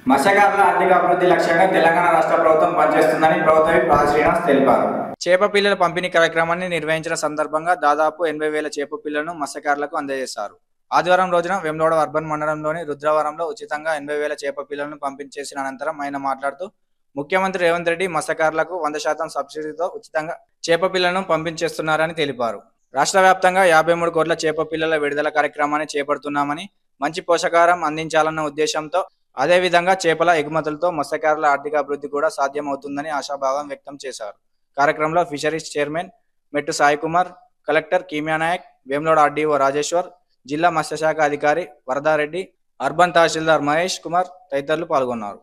మత్స్యకారుల ఆర్థిక అభివృద్ధి లక్ష్యంగా తెలంగాణ రాష్ట్ర ప్రభుత్వం పనిచేస్తుందని ప్రభుత్వ విప్ రాజ్ శ్రీనివాస్ తెలిపారు చేప పిల్లల పంపిణీ కార్యక్రమాన్ని నిర్వహించిన సందర్భంగా దాదాపు ఎనభై వేల చేప పిల్లలను మత్స్యకారులకు అందజేశారు ఆదివారం రోజున వెమ్లోడ అర్బన్ మండలంలోని రుద్రవరంలో ఉచితంగా ఎనభై వేల చేప పిల్లలను పంపిణీ చేసిన అనంతరం ఆయన మాట్లాడుతూ ముఖ్యమంత్రి రేవంత్ రెడ్డి మత్స్యకారులకు వంద శాతం సబ్సిడీతో ఉచితంగా చేప పిల్లలను పంపించేస్తున్నారని తెలిపారు రాష్ట్ర వ్యాప్తంగా యాభై మూడు కోట్ల చేప పిల్లల విడుదల కార్యక్రమాన్ని చేపడుతున్నామని మంచి పోషకాహారం అందించాలన్న ఉద్దేశంతో అదేవిధంగా చేపల ఎగుమతులతో మత్స్యకారుల ఆర్థిక అభివృద్ధి కూడా సాధ్యమవుతుందని ఆశాభావం వ్యక్తం చేశారు కార్యక్రమంలో fisheries chairman Mettu Sai Kumar collector Kimiya Nayak Vemuloda RDO Rajeshwar జిల్లా మత్స్యశాఖ అధికారి వరదారెడ్డి అర్బన్ తహసీల్దార్ మహేష్ కుమార్ తదితరులు పాల్గొన్నారు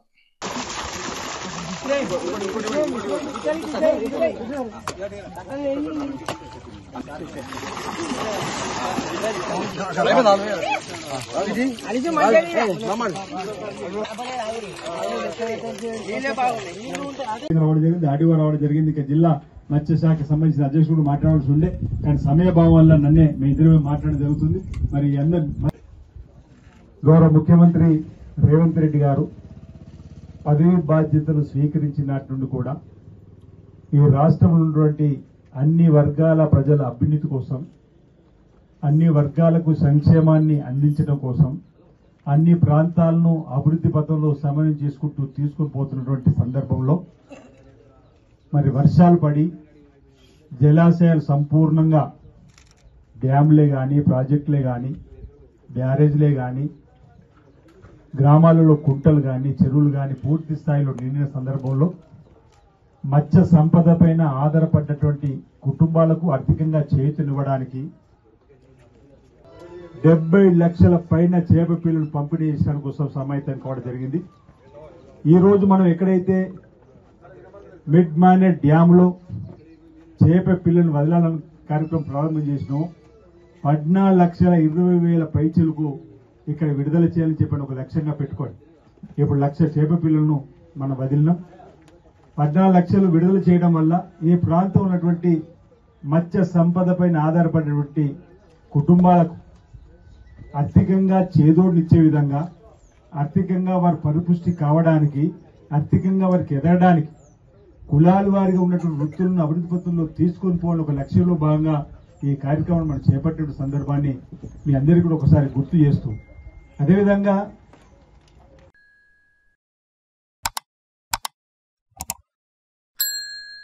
రావడం జరిగింది ఆడిఓ రావడం జరిగింది ఇక జిల్లా మత్స్యశాఖకి సంబంధించిన అధ్యక్షుడు మాట్లాడాల్సి ఉండే కానీ సమయభావం వల్ల నన్నే మీ ఇద్దరు మాట్లాడడం జరుగుతుంది మరి అందరు గౌరవ ముఖ్యమంత్రి రేవంత్ రెడ్డి గారు పదవి బాధ్యతలు స్వీకరించినట్టు నుండి కూడా ఈ రాష్ట్రంలో ఉన్నటువంటి అన్ని వర్గాల ప్రజల అభ్యున్నతి కోసం అన్ని వర్గాలకు సంక్షేమాన్ని అందించడం కోసం అన్ని ప్రాంతాలను అభివృద్ధి పథంలో సమన్వయం చేసుకుంటూ తీసుకుని పోతున్నటువంటి సందర్భంలో మరి వర్షాలు పడి జలాశయాలు సంపూర్ణంగా డ్యామ్లే కానీ ప్రాజెక్టులే కానీ బ్యారేజ్లే కానీ గ్రామాలలో కుంటలు కానీ చెరువులు కానీ పూర్తి స్థాయిలో నిండిన సందర్భంలో మత్స్య సంపద పైన ఆధారపడ్డటువంటి కుటుంబాలకు ఆర్థికంగా చేతునివ్వడానికి డెబ్బై లక్షల పైన చేప పిల్లలు పంపిణీ చేయడానికి కోసం సమాయత్తం కావడం జరిగింది ఈ రోజు మనం ఎక్కడైతే మిడ్ మానే డ్యామ్ లో చేప పిల్లలు వదలాలని కార్యక్రమం ప్రారంభం చేసినాం పద్నాలుగు లక్షల ఇరవై వేల పైచలకు ఇక్కడ విడుదల చేయాలని చెప్పని ఒక లక్ష్యంగా పెట్టుకోండి ఇప్పుడు లక్ష చేప పిల్లలను మనం వదిలినాం పద్నాలుగు లక్షలు విడుదల చేయడం వల్ల ఈ ప్రాంతం ఉన్నటువంటి మత్స్య సంపద పైన ఆధారపడినటువంటి కుటుంబాలకు ఆర్థికంగా చేదోడునిచ్చే విధంగా ఆర్థికంగా వారు పరిపుష్టి కావడానికి ఆర్థికంగా వారికి ఎదగడానికి కులాల వారిగా ఉన్నటువంటి వృత్తులను అభివృద్ధి పత్రంలో తీసుకొని పోవాలని ఒక లక్ష్యంలో భాగంగా ఈ కార్యక్రమం మనం చేపట్టిన సందర్భాన్ని మీ అందరికీ కూడా ఒకసారి గుర్తు చేస్తూ అదేవిధంగా